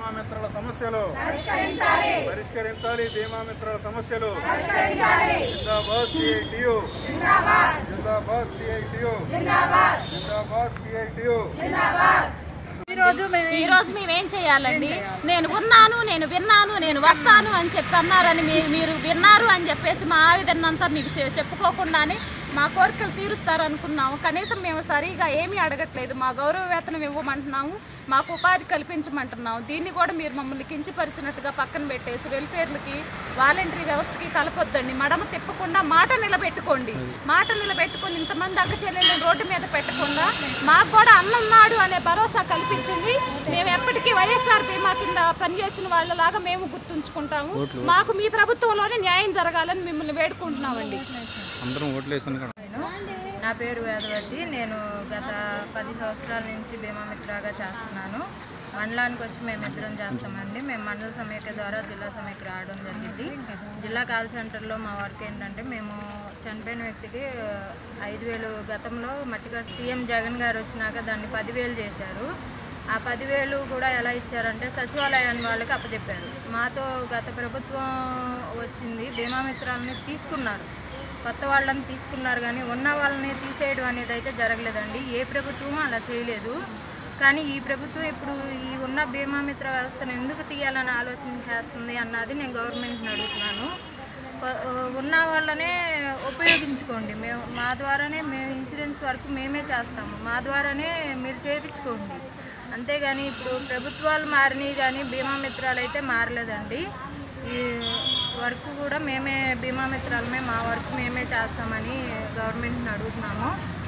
బీమా మిత్రుల సమస్యలు పరిష్కరించాలి బీమా మిత్రుల సమస్యలు జిందాబాద్ సిఐటియు జిందాబాద్ సిఐటియు జిందాబాద్ సిఐటియు ఈ రోజు మేము ఈ రోజు మేము ఏం చేయాలండి నేను ఉన్నాను నేను విన్నాను నేను వస్తాను అని చెప్పి అన్నారని మీ- మీరు విన్నారు అని చెప్పేసి మా ఆవేదనంతా మీకు చె- చెప్పుకోకుండానే మా కోరికలు తీరుస్తారు అనుకున్నాము కనీసం మేము సరిగా ఏమీ అడగట్లేదు మా గౌరవ వేతనం ఇవ్వమంటున్నాము మాకు ఉపాధి కల్పించమంటున్నాము దీన్ని కూడా మీరు మమ్మల్ని కించపరిచినట్టుగా పక్కన పెట్టేసి వెల్ఫేర్లకి వాలంటరీ వ్యవస్థకి కలపొద్దండి మడమ తిప్పకుండా మాట నిలబెట్టుకోండి మాట నిలబెట్టుకొని ఇంతమంది అక్క చెల్లెళ్ళని రోడ్డు మీద పెట్టకుండా మాకు కూడా అన్నున్నాడు అనే భరోసా కల్పించండి మేము ఎప్పటికీ వైఎస్ఆర్ బీమా కింద పనిచేసిన వాళ్ళలాగా మేము గుర్తుంచుకుంటాము మాకు మీ ప్రభుత్వంలోనే న్యాయం జరగాలని మిమ్మల్ని వేడుకుంటున్నామండి అందరం ఓట్లు వేసాను కదా నా పేరు వేదవతి నేను గత పది సంవత్సరాల నుంచి బీమా మిత్రగా చేస్తున్నాను మండలానికి వచ్చి మేము ఇద్దరం చేస్తామండి మేము మండల సమైక్య ద్వారా జిల్లా సమైక్య రావడం జరిగింది జిల్లా కాల్ సెంటర్లో మా వర్క్ ఏంటంటే మేము చనిపోయిన వ్యక్తికి ఐదు వేలు గతంలో మట్టిగా సీఎం జగన్ గారు వచ్చినాక దాన్ని పదివేలు చేశారు ఆ పదివేలు కూడా ఎలా ఇచ్చారంటే సచివాలయాన్ని వాళ్ళకి అప్పచెప్పారు మాతో గత ప్రభుత్వం వచ్చింది బీమా మిత్రాలని తీసుకున్నారు కొత్త వాళ్ళని తీసుకున్నారు కానీ ఉన్న వాళ్ళని తీసేయడం అనేది అయితే జరగలేదండి ఏ ప్రభుత్వం అలా చేయలేదు కానీ ఈ ప్రభుత్వం ఇప్పుడు ఈ ఉన్న బీమా మిత్ర వ్యవస్థను ఎందుకు తీయాలని ఆలోచన చేస్తుంది అన్నది నేను గవర్నమెంట్ని అడుగుతున్నాను కొ- ఉన్న వాళ్ళనే ఉపయోగించుకోండి మేము మా ద్వారానే మేము ఇన్సూరెన్స్ వరకు మేమే చేస్తాము మా ద్వారానే మీరు చేయించుకోండి అంతేగాని ఇప్పుడు ప్రభుత్వాలు మారినాయి కానీ బీమా మిత్రాలు అయితే మారలేదండి ఈ వర్క్ కూడా మేమే బీమా మిత్రాలమే మా వర్క్ మేమే చేస్తామని గవర్నమెంట్ని అడుగుతున్నాము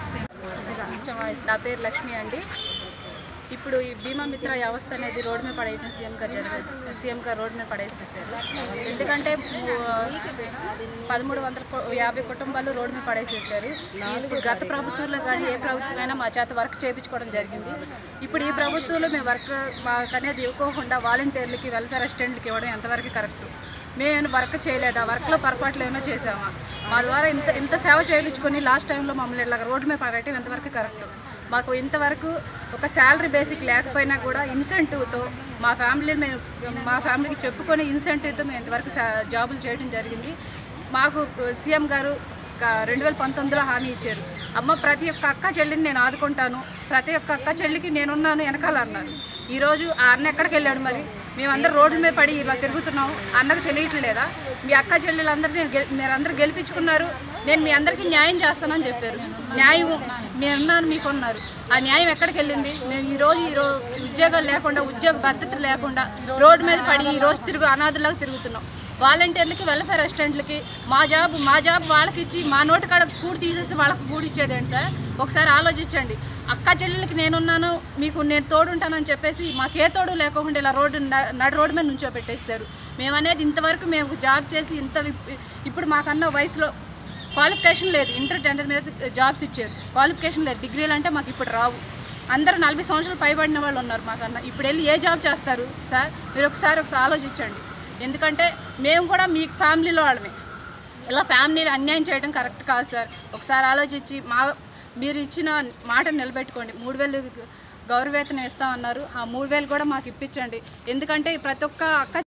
నా పేరు లక్ష్మి అండి ఇప్పుడు ఈ బీమా మిత్ర వ్యవస్థ అనేది రోడ్డు మీద పడేయడం సీఎం గారు జరగదు సీఎం గారు రోడ్డు మీద పడేసేసారు ఎందుకంటే ము- పదమూడు వందల కు- యాభై కుటుంబాలు రోడ్డు మీద పడేసేసారు ఇప్పుడు గత ప్రభుత్వంలో కానీ ఏ ప్రభుత్వమైనా మా చేత వర్క్ చేయించుకోవడం జరిగింది ఇప్పుడు ఈ ప్రభుత్వంలో మేము వర్క్ మాకు అనేది ఇవ్వకోకుండా వాలంటీర్లకి వెల్ఫేర్ అసిస్టెంట్లకి ఇవ్వడం ఎంతవరకు కరెక్ట్ మేము వర్క్ చేయలేదా వర్క్లో పొరపాట్లు ఏమైనా చేసామా మా ద్వారా ఇంత ఇంత సేవ చేయించుకొని లాస్ట్ టైంలో మమ్మల్ని ఇలా రోడ్డు మీద పడేయటం ఎంతవరకు కరెక్ట్ మాకు ఇంతవరకు ఒక శాలరీ బేసిక్ లేకపోయినా కూడా ఇన్సెంటివ్తో మా ఫ్యామిలీ మేము మా ఫ్యామిలీకి చెప్పుకొని ఇన్సెంటివ్తో మేము ఇంతవరకు సా- జాబులు చేయడం జరిగింది మాకు సీఎం గారు రెండు వేల పంతొమ్మిదిలో హామీ ఇచ్చారు అమ్మ ప్రతి ఒక్క అక్క చెల్లిని నేను ఆదుకుంటాను ప్రతి ఒక్క అక్క చెల్లికి నేనున్నాను వెనకాల అన్నారు ఈరోజు ఆ అన్న ఎక్కడికి వెళ్ళాడు మరి మేమందరం రోడ్ల మీద పడి ఇలా తిరుగుతున్నాం అన్నకు తెలియట్లేదా మీ అక్క చెల్లెలందరూ నేను గెల్- మీరందరూ గెలిపించుకున్నారు నేను మీ అందరికీ న్యాయం చేస్తానని చెప్పారు న్యాయం మేమున్నాను మీకు ఉన్నారు ఆ న్యాయం ఎక్కడికి వెళ్ళింది మేము ఈ రోజు ఈ రోజు ఉద్యోగాలు లేకుండా ఉద్యోగ భద్రత లేకుండా రోడ్డు మీద పడి ఈ రోజు తిరుగు అనాథులాగా తిరుగుతున్నాం వాలంటీర్లకి వెల్ఫేర్ అసిస్టెంట్లకి మా జాబ్ మా జాబ్ వాళ్ళకి ఇచ్చి మా నోటి కాడ కూడి తీసేసి వాళ్ళకి కూడి ఇచ్చేదేంటి సార్ ఒకసారి ఆలోచించండి అక్క చెల్లెలకి నేనున్నాను మీకు నేను తోడుంటానని చెప్పేసి మాకు ఏ తోడు లేకుండా ఇలా రోడ్డు న- నడు రోడ్డు మీద నుంచో పెట్టేస్తారు మేము అనేది ఇంతవరకు మేము జాబ్ చేసి ఇంత ఇప్- ఇప్పుడు మాకన్నా వయసులో క్వాలిఫికేషన్ లేదు ఇంటర్ టెండర్ మీద జాబ్స్ ఇచ్చారు క్వాలిఫికేషన్ లేదు డిగ్రీలు అంటే మాకు ఇప్పుడు రావు అందరూ నలభై సంవత్సరాలు పైబడిన వాళ్ళు ఉన్నారు మాకన్నా ఇప్పుడు వెళ్ళి ఏ జాబ్ చేస్తారు సార్ మీరు ఒకసారి ఒకసారి ఆలోచించండి ఎందుకంటే మేము కూడా మీ ఫ్యామిలీలో వాళ్ళమే ఇలా ఫ్యామిలీని అన్యాయం చేయడం కరెక్ట్ కాదు సార్ ఒకసారి ఆలోచించి మా మీరు ఇచ్చిన మాట నిలబెట్టుకోండి మూడు వేలు గౌరవేతనం ఇస్తామన్నారు ఆ మూడు వేలు కూడా మాకు ఇప్పించండి ఎందుకంటే ప్రతి ఒక్క అక్క